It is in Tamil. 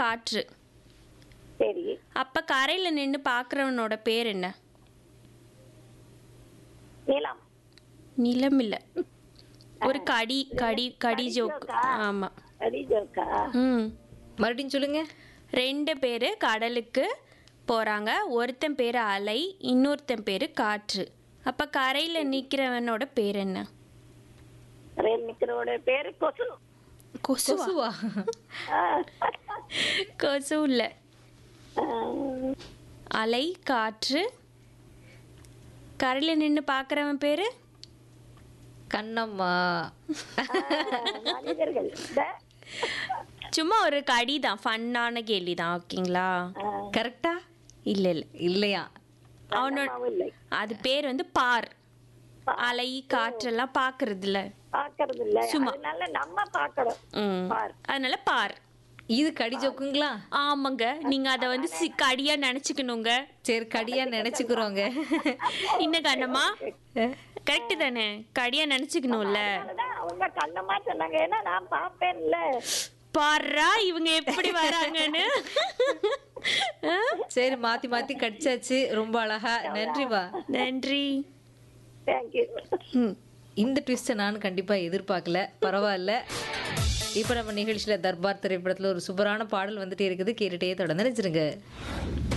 காற்று சரி அப்ப கரையில நின்னு பாக்குறவனோட பேர் என்ன நீலம் நிலம் இல்ல ஒரு கடி கடி கடி ஜோக் ஜோக்கா? ஆமா அடி ஜோக்கா ம் மறுபடியும் சொல்லுங்க ரெண்டு பேர் கடலுக்கு போறாங்க ஒருத்தன் பேர் அலை இன்னொருத்தன் பேர் காற்று அப்ப கரையில நிக்கிறவனோட பேர் என்ன ரயில் நிக்கிறவோட பேரு கொசு கொசு கொசுவா ஆ. கொசு இல்ல ஆ. அலை காற்று கரையில நின்னு பாக்குறவன் பேரு கண்ணம்மா மனிதர்கள் இந்த, சும்மா ஒரு கடி தான் ஃபன்னான கேள்வி தான் ஓகேங்களா ஆ, கரெக்டா இல்ல இல்ல இல்லையா அவனோட கண்ணம்மாவும் இல்லை அது பேர் வந்து பார் அலை காற்றெல்லாம் பாக்குறது இல்ல பாக்குறது இல்ல அதனால நம்ம பாக்கணும் ம். பார். அதனால பார் இது கடி ஜோக்குங்களா ஆமாங்க நீங்க அத வந்து சி- கடியா நினைச்சுக்கணுங்க சரி கடியா நினைச்சுக்கிறோங்க என்ன கண்ணம்மா கரெக்ட் தானே கடியா நினைச்சுக்கணும்ல அதனாலதான் அவங்க கண்ணம்மா சொன்னாங்க ஏன்னா நான் பாப்பேன்ல பாருடா இவங்க எப்படி வராங்கன்னு ஆ? சரி மாத்தி மாத்தி கடிச்சாச்சு ரொம்ப அழகா நன்றிவா நன்றி தேங்க்யூ ம். இந்த ட்விஸ்ட்டை நான் கண்டிப்பா எதிர்பார்க்கல பரவாயில்ல இப்போ நம்ம நிகழ்ச்சியில தர்பார் திரைப்படத்துல ஒரு சூப்பரான பாடல் வந்துட்டே இருக்குது கேட்டுட்டே தொடர்ந்து நினைச்சிருங்க